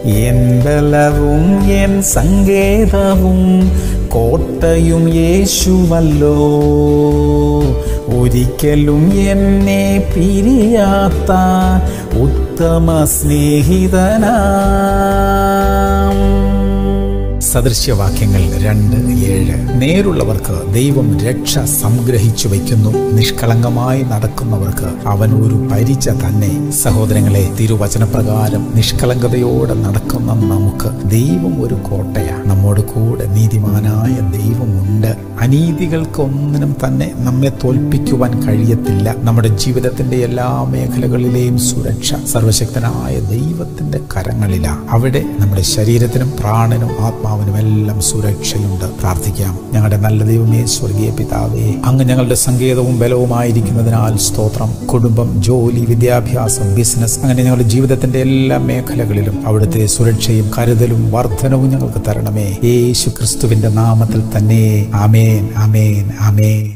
N ബലവും N സങ്കേതവും കോട്ടയും യേശുവല്ലോ ഒരിക്കലും എന്നെ പിരിയാത്ത ഉത്തമ സ്നേഹിതനാം സദൃശ്യവാക്യങ്ങൾ രണ്ട് ഏഴ് നേരുള്ളവർക്ക് ദൈവം രക്ഷ സംഗ്രഹിച്ചു വയ്ക്കുന്നു നിഷ്കളങ്കമായി നടക്കുന്നവർക്ക് അവൻ ഒരു പരിച തന്നെ സഹോദരങ്ങളെ തിരുവചനപ്രകാരം നിഷ്കളങ്കതയോടെ നടക്കുന്ന നമുക്ക് ദൈവം ഒരു കോട്ടയാണ് നമ്മോട് കൂടെ നീതിമാനായ ദൈവമുണ്ട് അനീതികൾക്കൊന്നിനും തന്നെ നമ്മെ തോൽപ്പിക്കുവാൻ കഴിയത്തില്ല നമ്മുടെ ജീവിതത്തിന്റെ എല്ലാ മേഖലകളിലെയും സുരക്ഷ സർവശക്തനായ ദൈവത്തിന്റെ കരങ്ങളിലാണ് അവിടെ നമ്മുടെ ശരീരത്തിനും പ്രാണനും ആത്മാവിനും എല്ലാം സുരക്ഷയുണ്ട് പ്രാർത്ഥിക്കാം ഞങ്ങളുടെ നല്ല ദൈവമേ സ്വർഗീയ പിതാവേ അങ്ങ് ഞങ്ങളുടെ സങ്കേതവും ബലവുമായിരിക്കുന്നതിനാൽ സ്തോത്രം കുടുംബം ജോലി വിദ്യാഭ്യാസം ബിസിനസ് അങ്ങനെ ഞങ്ങളുടെ ജീവിതത്തിന്റെ എല്ലാ മേഖലകളിലും അവിടുത്തെ സുരക്ഷയും കരുതലും വർധനവും ഞങ്ങൾക്ക് തരണമേ യേശു ക്രിസ്തുവിന്റെ നാമത്തിൽ തന്നെ ആമേൻ ആമേൻ ആമേൻ